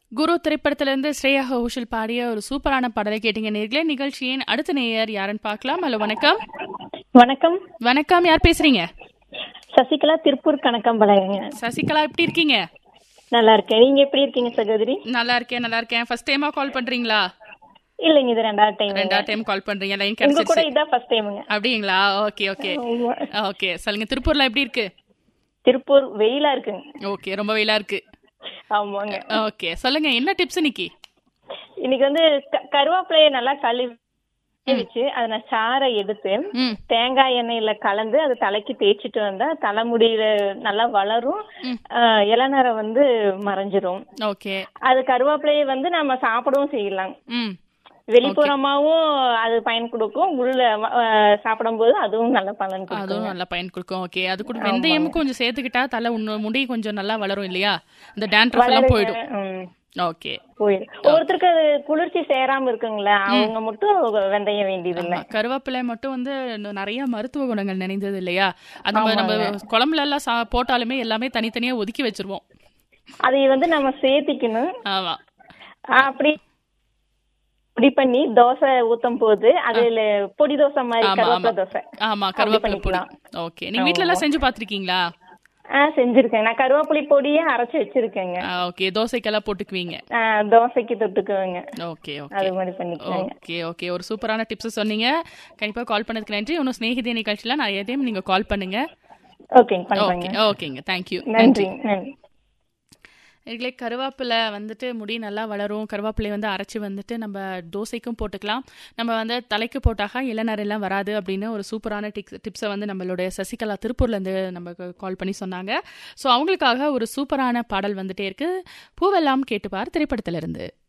குரு திரைப்படத்திலிருந்து ஸ்ரேயா கோஷல் பாடிய ஒரு சூப்பரான பாடலை கேட்டீங்க நேர்களே நிகழ்ச்சியின் அடுத்த நேயர் யாருன்னு பார்க்கலாம் ஹலோ வணக்கம் வணக்கம் வணக்கம் யார் பேசுறீங்க சசிகலா திருப்பூர் கணக்கம்பலங்க சசிகலா எப்படி இருக்கீங்க நல்லா இருக்கேன் நீங்க எப்படி இருக்கீங்க சகோதரி நல்லா இருக்கேன் நல்லா இருக்கேன் ஃபர்ஸ்ட் டைமா கால் பண்றீங்களா இல்லைங்க இது ரெண்டாவது டைம் ரெண்டாவது டைம் கால் பண்றீங்க லைன் உங்க கூட கிடைச்சிருச்சு இதான் ஃபர்ஸ்ட் டைமுங்க அப்படிங்களா ஓகே ஓகே ஓகே சொல்லுங்க திருப்பூர்ல எப்படி இருக்கு திருப்பூர் வெயிலா இருக்குங்க ஓகே ரொம்ப வெயிலா இருக்கு ஆமாங்க ஓகே சொல்லுங்க என்ன டிப்ஸ் இன்னைக்கு இன்னைக்கு வந்து க- கருவேப்பிலையை நல்லா கழுவி வச்சு அதை நான் சாறை எடுத்து ம் தேங்காய் எண்ணெயில கலந்து அது தலைக்கு தேய்ச்சிட்டு வந்தா தலைமுடியில நல்லா வளரும் ம். ஆஹ் இளநரை வந்து மறைஞ்சிரும் ஓகே அது கருவேப்பிலையை வந்து நம்ம சாப்பிடவும் செய்யலாம் ம் வெளிப்புறமாவும் அது பயன் கொடுக்கும் உள்ள அஹ், சாப்பிடும்போது அதுவும் நல்ல பலன் கொடுக்கும் அதுவும் நல்லா பயன் கொடுக்கும் ஓகே அது கூட வெந்தயமும் கொஞ்சம் சேர்த்துக்கிட்டா தலை உன்ன- முடி கொஞ்சம் நல்லா வளரும் இல்லையா இந்த டேண்ட்ரஃப் எல்லாம் போயிடும் ம், ஓகே போயிடும் ஒவ்வொருத்தருக்கு அது குளிர்ச்சி சேராம இருக்குங்களா அவங்க மட்டும் வெந்தயம் வேண்டியது இல்ல ஆமா, கருவேப்பிலை மட்டும் வந்து இன்னும் நிறைய மருத்துவ குணங்கள் நிறைந்தது இல்லையா அது நம்ம நம்ம குழம்புல எல்லாம் சா- போட்டாலுமே எல்லாமே தனித்தனியா ஒதுக்கி வச்சிருவோம் அதை வந்து நம்ம சேர்த்திக்கணும் ஆமா அப்படி பொடி பண்ணி தோசை ஊத்தும் போது அதுல பொடி தோசை மாதிரி ஆமா கருவேப்பிலை ஆமா தோசை ஆமா கருவேப்பிலை பொடி ஓகே நீங்க வீட்ல எல்லாம் செஞ்சு பாத்திருக்கீங்களா ஆ செஞ்சிருக்கேன் நான் கருவேப்பிலை பொடியே அரைச்சு வச்சிருக்கேங்க ஓகே தோசைக்கெல்லாம் போட்டுக்குவீங்க ஆ, தோசைக்கு தொட்டுக்குவேங்க ஓகே ஓகே அது மாதிரி பண்ணிக்கலாங்க ஓகே ஓகே ஒரு சூப்பரான டிப்ஸ் சொன்னீங்க கண்டிப்பா கால் பண்ணதுக்கு நன்றி இன்னும் ஸ்நேகிதே நிகழ்ச்சியில நிறைய டைம் நீங்க கால் பண்ணுங்க ஓகேங்க பண்றேங்க ஓகே ஓகேங்க தேங்க்யூ நன்றி நன்றி இதுலே கருவேப்பிலை வந்துட்டு முடி நல்லா வளரும் கருவேப்பிலை வந்து அரைச்சி வந்துட்டு நம்ம தோசைக்கும் போட்டுக்கலாம் நம்ம வந்து தலைக்கு போட்டாக இளநரெல்லாம் வராது அப்படின்னு ஒரு சூப்பரான டிப்ஸ் டிப்ஸை வந்து நம்மளுடைய சசிகலா திருப்பூர்லேருந்து நமக்கு கால் பண்ணி சொன்னாங்க ஸோ அவங்களுக்காக ஒரு சூப்பரான பாடல் வந்துட்டே இருக்கு பூவெல்லாம் கேட்டுப்பார் திரைப்படத்திலிருந்து